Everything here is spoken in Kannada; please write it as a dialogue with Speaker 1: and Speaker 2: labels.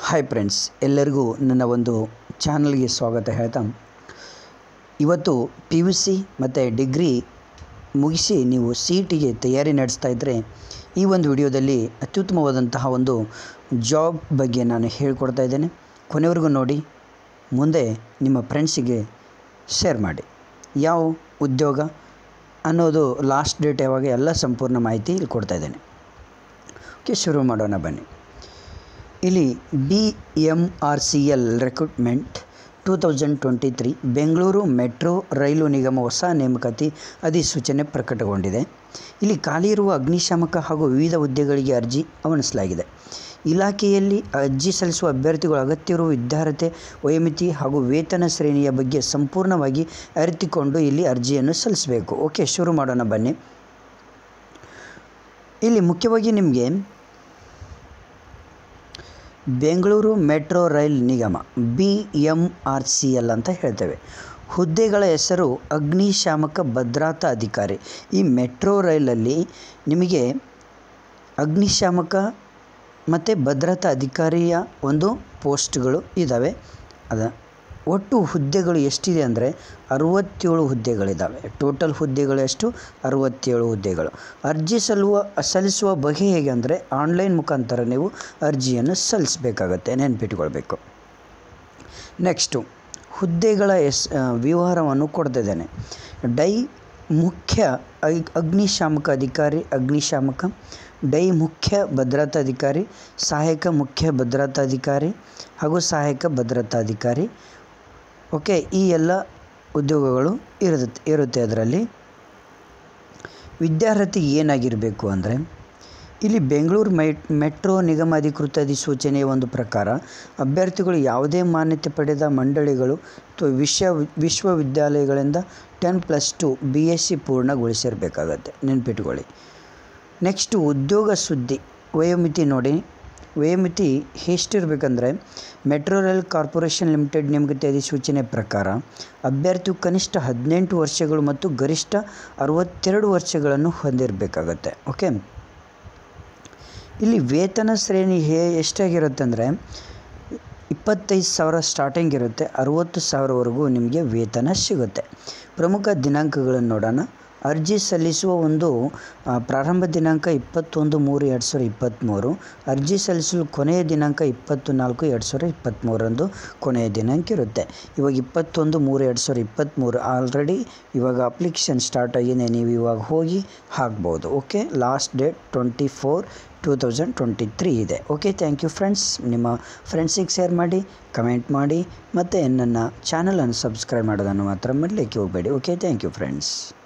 Speaker 1: ಹಾಯ್ ಫ್ರೆಂಡ್ಸ್ ಎಲ್ಲರಿಗೂ ನನ್ನ ಒಂದು ಚಾನಲ್ಗೆ ಸ್ವಾಗತ ಹೇಳ್ತಾ ಇವತ್ತು ಪಿ ಯು ಸಿ ಮತ್ತು ಡಿಗ್ರಿ ಮುಗಿಸಿ ನೀವು ಸಿ ಇ ಟಿಗೆ ತಯಾರಿ ನಡೆಸ್ತಾ ಇದ್ದರೆ ಈ ಒಂದು ವಿಡಿಯೋದಲ್ಲಿ ಅತ್ಯುತ್ತಮವಾದಂತಹ ಒಂದು ಜಾಬ್ ಬಗ್ಗೆ ನಾನು ಹೇಳ್ಕೊಡ್ತಾ ಇದ್ದೇನೆ ಕೊನೆವರೆಗೂ ನೋಡಿ ಮುಂದೆ ನಿಮ್ಮ ಫ್ರೆಂಡ್ಸಿಗೆ ಶೇರ್ ಮಾಡಿ ಯಾವ ಉದ್ಯೋಗ ಅನ್ನೋದು ಲಾಸ್ಟ್ ಡೇಟ್ ಯಾವಾಗ ಎಲ್ಲ ಸಂಪೂರ್ಣ ಮಾಹಿತಿ ಇಲ್ಲಿ ಕೊಡ್ತಾ ಇದ್ದೇನೆ ಓಕೆ ಶುರು ಮಾಡೋಣ ಬನ್ನಿ ಇಲ್ಲಿ B M R C L recruitment two thousand twenty three Bengaluru metro rail ನಿಗಮ ಹೊಸ ನೇಮಕಾತಿ ಅಧಿಸೂಚನೆ ಪ್ರಕಟಗೊಂಡಿದೆ ಇಲ್ಲಿ ಖಾಲಿ ಇರುವ ಅಗ್ನಿಶಾಮಕ ಹಾಗೂ ವಿವಿಧ ಹುದ್ದೆಗಳಿಗೆ ಅರ್ಜಿ ಆಹ್ವಾನಿಸಲಾಗಿದೆ ಇಲಾಖೆಯಲ್ಲಿ ಅರ್ಜಿ ಸಲ್ಲಿಸುವ ಅಭ್ಯರ್ಥಿಗಳು ಅಗತ್ಯವಿರುವ ವಿದ್ಯಾರ್ಹತೆ ವಯೋಮಿತಿ ಹಾಗೂ ವೇತನ ಶ್ರೇಣಿಯ ಬಗ್ಗೆ ಸಂಪೂರ್ಣವಾಗಿ ಅರಿತುಕೊಂಡು ಇಲ್ಲಿ ಅರ್ಜಿಯನ್ನು ಸಲ್ಲಿಸಬೇಕು ಓಕೆ ಶುರು ಮಾಡೋಣ ಬನ್ನಿ ಇಲ್ಲಿ ಮುಖ್ಯವಾಗಿ ನಿಮಗೆ ಬೆಂಗಳೂರು ಮೆಟ್ರೋ ರೈಲ್ ನಿಗಮ B M R C L ಅಂತ ಹೇಳ್ತೇವೆ ಹುದ್ದೆಗಳ ಹೆಸರು ಅಗ್ನಿಶಾಮಕ ಭದ್ರತಾ ಅಧಿಕಾರಿ ಈ ಮೆಟ್ರೋ ರೈಲಲ್ಲಿ ನಿಮಗೆ ಅಗ್ನಿಶಾಮಕ ಮತ್ತು ಭದ್ರತಾ ಅಧಿಕಾರಿಯ ಒಂದು ಪೋಸ್ಟ್ಗಳು ಇದ್ದಾವೆ ಅದ ಒಟ್ಟು ಹುದ್ದೆಗಳು ಎಷ್ಟಿದೆ ಅಂದರೆ ಅರುವತ್ತೇಳು ಹುದ್ದೆಗಳಿದ್ದಾವೆ ಟೋಟಲ್ ಹುದ್ದೆಗಳು ಎಷ್ಟು ಅರುವತ್ತೇಳು ಹುದ್ದೆಗಳು ಅರ್ಜಿ ಸಲ್ಲುವ ಸಲ್ಲಿಸುವ ಬಗೆ ಹೇಗೆ ಅಂದರೆ ಆನ್ಲೈನ್ ಮುಖಾಂತರ ನೀವು ಅರ್ಜಿಯನ್ನು ಸಲ್ಲಿಸಬೇಕಾಗತ್ತೆ ನೆನಪಿಟ್ಕೊಳ್ಬೇಕು ನೆಕ್ಸ್ಟು ಹುದ್ದೆಗಳ ಎಸ್ ವಿವರವನ್ನು ಕೊಡ್ತಿದ್ದೇನೆ ಡೈ ಮುಖ್ಯ ಅಗ್ನಿಶಾಮಕ ಅಧಿಕಾರಿ ಅಗ್ನಿಶಾಮಕ ಡೈ ಮುಖ್ಯ ಭದ್ರತಾಧಿಕಾರಿ ಸಹಾಯಕ ಮುಖ್ಯ ಭದ್ರತಾಧಿಕಾರಿ ಹಾಗೂ ಸಹಾಯಕ ಭದ್ರತಾಧಿಕಾರಿ ಓಕೆ ಈ ಎಲ್ಲ ಉದ್ಯೋಗಗಳು ಇರುತ್ತೆ ಇರುತ್ತೆ ಅದರಲ್ಲಿ ವಿದ್ಯಾರ್ಹತೆ ಏನಾಗಿರಬೇಕು ಅಂದರೆ ಇಲ್ಲಿ ಬೆಂಗಳೂರು ಮೈ ಮೆಟ್ರೋ ನಿಗಮ ಅಧಿಕೃತ ಅಧಿಸೂಚನೆಯ ಒಂದು ಪ್ರಕಾರ ಅಭ್ಯರ್ಥಿಗಳು ಯಾವುದೇ ಮಾನ್ಯತೆ ಪಡೆದ ಮಂಡಳಿಗಳು ಅಥವಾ ವಿಶ್ವ ವಿಶ್ವವಿದ್ಯಾಲಯಗಳಿಂದ ten plus two B S C ಪೂರ್ಣಗೊಳಿಸಿರಬೇಕಾಗತ್ತೆ ನೆನ್ಪಿಟ್ಕೊಳ್ಳಿ ನೆಕ್ಸ್ಟು ಉದ್ಯೋಗ ಸುದ್ದಿ ವಯೋಮಿತಿ ನೋಡಿ ವಯೋಮಿತಿ ಎಷ್ಟಿರಬೇಕಂದ್ರೆ ಮೆಟ್ರೋ ರೈಲ್ ಕಾರ್ಪೊರೇಷನ್ ಲಿಮಿಟೆಡ್ ನೇಮಕಾತಿ ಅಧಿಸೂಚನೆ ಪ್ರಕಾರ ಅಭ್ಯರ್ಥಿಯು ಕನಿಷ್ಠ ಹದಿನೆಂಟು ವರ್ಷಗಳು ಮತ್ತು ಗರಿಷ್ಠ ಅರವತ್ತೆರಡು ವರ್ಷಗಳನ್ನು ಹೊಂದಿರಬೇಕಾಗತ್ತೆ ಓಕೆ ಇಲ್ಲಿ ವೇತನ ಶ್ರೇಣಿ ಹೇ ಎಷ್ಟಾಗಿರುತ್ತೆ ಅಂದರೆ ಇಪ್ಪತ್ತೈದು ಸಾವಿರ ಸ್ಟಾರ್ಟಿಂಗ್ ಇರುತ್ತೆ ಅರುವತ್ತು ಸಾವಿರವರೆಗೂ ನಿಮಗೆ ವೇತನ ಸಿಗುತ್ತೆ ಪ್ರಮುಖ ದಿನಾಂಕಗಳನ್ನು ನೋಡೋಣ ಅರ್ಜಿ ಸಲ್ಲಿಸುವ ಒಂದು ಪ್ರಾರಂಭ ದಿನಾಂಕ ಇಪ್ಪತ್ತೊಂದು ಮೂರು ಎರಡು ಸಾವಿರದ ಇಪ್ಪತ್ತ್ಮೂರು ಅರ್ಜಿ ಸಲ್ಲಿಸಲು ಕೊನೆಯ ದಿನಾಂಕ ಇಪ್ಪತ್ತು ನಾಲ್ಕು ಎರಡು ಸಾವಿರದ ಇಪ್ಪತ್ತ್ಮೂರರಂದು ಕೊನೆಯ ದಿನಾಂಕ ಇರುತ್ತೆ ಇವಾಗ ಇಪ್ಪತ್ತೊಂದು ಮೂರು ಎರಡು ಸಾವಿರದ ಇಪ್ಪತ್ತ್ಮೂರು ಆಲ್ರೆಡಿ ಇವಾಗ ಅಪ್ಲಿಕೇಶನ್ ಸ್ಟಾರ್ಟ್ ಆಗಿದೆ ನೀವು ಇವಾಗ ಹೋಗಿ ಹಾಕ್ಬೋದು okay last date twenty four two thousand twenty three ಇದೆ ಓಕೆ ಥ್ಯಾಂಕ್ ಯು ಫ್ರೆಂಡ್ಸ್ ನಿಮ್ಮ ಫ್ರೆಂಡ್ಸಿಗೆ ಶೇರ್ ಮಾಡಿ ಕಮೆಂಟ್ ಮಾಡಿ ಮತ್ತು ನನ್ನ ಚಾನಲನ್ನು ಸಬ್ಸ್ಕ್ರೈಬ್ ಮಾಡೋದನ್ನು ಮಾತ್ರ ಮಾಡಲಿಕ್ಕೆ ಹೋಗಬೇಡಿ ಓಕೆ ಥ್ಯಾಂಕ್ ಯು ಫ್ರೆಂಡ್ಸ್